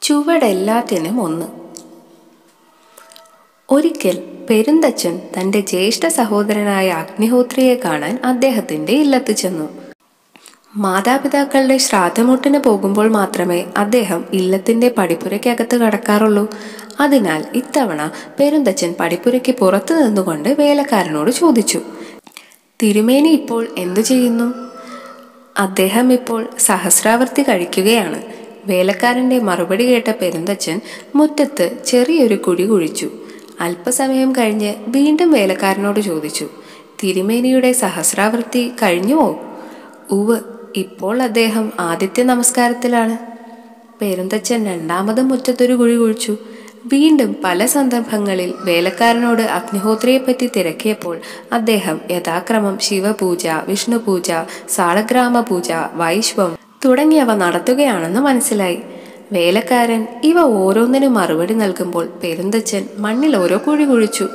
ചുവടെല്ലാത്തിനും ഒന്ന് ഒരിക്കൽ പെരുന്തച്ചൻ തൻ്റെ ജ്യേഷ്ഠ സഹോദരനായ അഗ്നിഹോത്രിയെ കാണാൻ അദ്ദേഹത്തിൻ്റെ ഇല്ലത്ത് ചെന്നു മാതാപിതാക്കളുടെ ശ്രാദ്ധമുട്ടിന് പോകുമ്പോൾ മാത്രമേ അദ്ദേഹം ഇല്ലത്തിൻ്റെ പടിപ്പുരയ്ക്കകത്ത് കടക്കാറുള്ളൂ അതിനാൽ ഇത്തവണ പെരുന്തച്ചൻ പടിപ്പുരയ്ക്ക് പുറത്തു നിന്നുകൊണ്ട് വേലക്കാരനോട് ചോദിച്ചു തിരുമേനി ഇപ്പോൾ എന്തു ചെയ്യുന്നു അദ്ദേഹം ഇപ്പോൾ സഹസ്രാവർത്തി കഴിക്കുകയാണ് വേലക്കാരൻ്റെ മറുപടി കേട്ട പെരുന്തച്ചൻ മുറ്റത്ത് ചെറിയൊരു കുഴി കുഴിച്ചു അല്പസമയം കഴിഞ്ഞ് വീണ്ടും വേലക്കാരനോട് ചോദിച്ചു തിരുമേനിയുടെ സഹസ്രാവൃത്തി കഴിഞ്ഞുവോ ഉവ് ഇപ്പോൾ അദ്ദേഹം ആദിത്യ നമസ്കാരത്തിലാണ് പെരുന്തച്ചൻ രണ്ടാമതും മുറ്റത്തൊരു കുഴി കുഴിച്ചു വീണ്ടും പല സന്ദർഭങ്ങളിൽ വേലക്കാരനോട് അഗ്നിഹോത്രിയെപ്പറ്റി തിരക്കിയപ്പോൾ അദ്ദേഹം യഥാക്രമം ശിവപൂജ വിഷ്ണുപൂജ സാളഗ്രാമ പൂജ വൈശ്വം തുടങ്ങിയവ നടത്തുകയാണെന്ന് മനസ്സിലായി വേലക്കാരൻ ഇവ ഓരോന്നിനും മറുപടി നൽകുമ്പോൾ പെരുന്തച്ചൻ മണ്ണിൽ ഓരോ കുഴി കുഴിച്ചു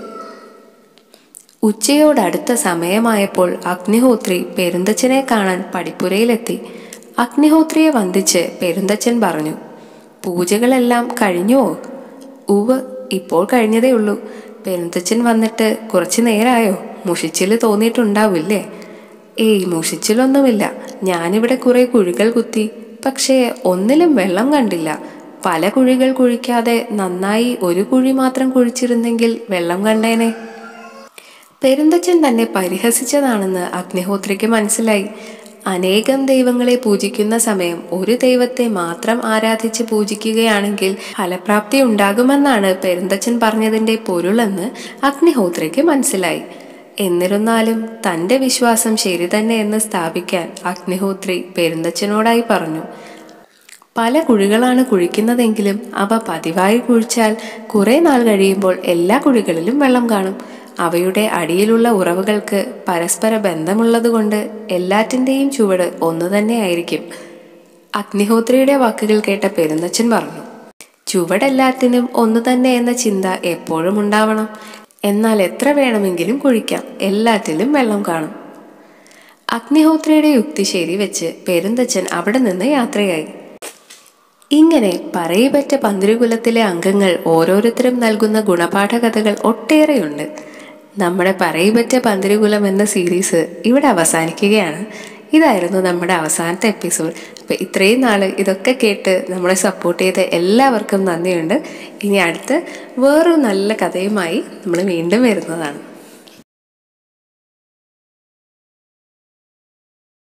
ഉച്ചയോടടുത്ത സമയമായപ്പോൾ അഗ്നിഹോത്രി പെരുന്തച്ചനെ കാണാൻ പടിപ്പുരയിലെത്തി അഗ്നിഹോത്രിയെ വന്ദിച്ച് പെരുന്തച്ചൻ പറഞ്ഞു പൂജകളെല്ലാം കഴിഞ്ഞുവോ ഉവ് ഇപ്പോൾ കഴിഞ്ഞതേ ഉള്ളൂ പെരുന്തച്ചൻ വന്നിട്ട് കുറച്ചു നേരായോ മുഷിച്ചിൽ തോന്നിയിട്ടുണ്ടാവില്ലേ ഏയ് മുഷിച്ചിലൊന്നുമില്ല ഞാനിവിടെ കുറെ കുഴികൾ കുത്തി പക്ഷേ ഒന്നിലും വെള്ളം കണ്ടില്ല പല കുഴികൾ കുഴിക്കാതെ നന്നായി ഒരു കുഴി മാത്രം കുഴിച്ചിരുന്നെങ്കിൽ വെള്ളം കണ്ടേനെ പെരുന്തച്ചൻ തന്നെ പരിഹസിച്ചതാണെന്ന് അഗ്നിഹോത്രിക്ക് മനസ്സിലായി അനേകം ദൈവങ്ങളെ പൂജിക്കുന്ന സമയം ഒരു ദൈവത്തെ മാത്രം ആരാധിച്ച് പൂജിക്കുകയാണെങ്കിൽ ഫലപ്രാപ്തി ഉണ്ടാകുമെന്നാണ് പെരുന്തച്ചൻ പറഞ്ഞതിൻ്റെ പൊരുളെന്ന് അഗ്നിഹോത്രിക്ക് മനസ്സിലായി എന്നിരുന്നാലും തൻ്റെ വിശ്വാസം ശരി തന്നെ എന്ന് സ്ഥാപിക്കാൻ അഗ്നിഹോത്രി പെരുന്തച്ചനോടായി പറഞ്ഞു പല കുഴികളാണ് കുഴിക്കുന്നതെങ്കിലും അവ പതിവായി കുഴിച്ചാൽ കുറേ നാൾ കഴിയുമ്പോൾ എല്ലാ കുഴികളിലും വെള്ളം കാണും അവയുടെ അടിയിലുള്ള ഉറവുകൾക്ക് പരസ്പര ബന്ധമുള്ളതുകൊണ്ട് എല്ലാറ്റിൻ്റെയും ചുവട് ഒന്നു തന്നെയായിരിക്കും അഗ്നിഹോത്രിയുടെ വാക്കുകൾ കേട്ട പെരുന്നച്ചൻ പറഞ്ഞു ചുവടെല്ലാത്തിനും ഒന്നു തന്നെ എന്ന ചിന്ത എപ്പോഴും ഉണ്ടാവണം എന്നാൽ എത്ര വേണമെങ്കിലും കുഴിക്കാം എല്ലാറ്റിലും വെള്ളം കാണും അഗ്നിഹോത്രിയുടെ യുക്തി ശരിവെച്ച് പെരുന്തച്ചൻ അവിടെ നിന്ന് യാത്രയായി ഇങ്ങനെ പറയിപ്പറ്റ പന്തിരുകുലത്തിലെ അംഗങ്ങൾ ഓരോരുത്തരും നൽകുന്ന ഗുണപാഠ കഥകൾ ഒട്ടേറെയുണ്ട് നമ്മുടെ പറയിപ്പറ്റ പന്തിരുകുലം എന്ന സീരീസ് ഇവിടെ അവസാനിക്കുകയാണ് ഇതായിരുന്നു നമ്മുടെ അവസാനത്തെ എപ്പിസോഡ് അപ്പോൾ ഇത്രയും നാൾ ഇതൊക്കെ കേട്ട് നമ്മളെ സപ്പോർട്ട് ചെയ്ത എല്ലാവർക്കും നന്ദിയുണ്ട് ഇനി അടുത്ത് വേറൊരു നല്ല കഥയുമായി നമ്മൾ വീണ്ടും വരുന്നതാണ്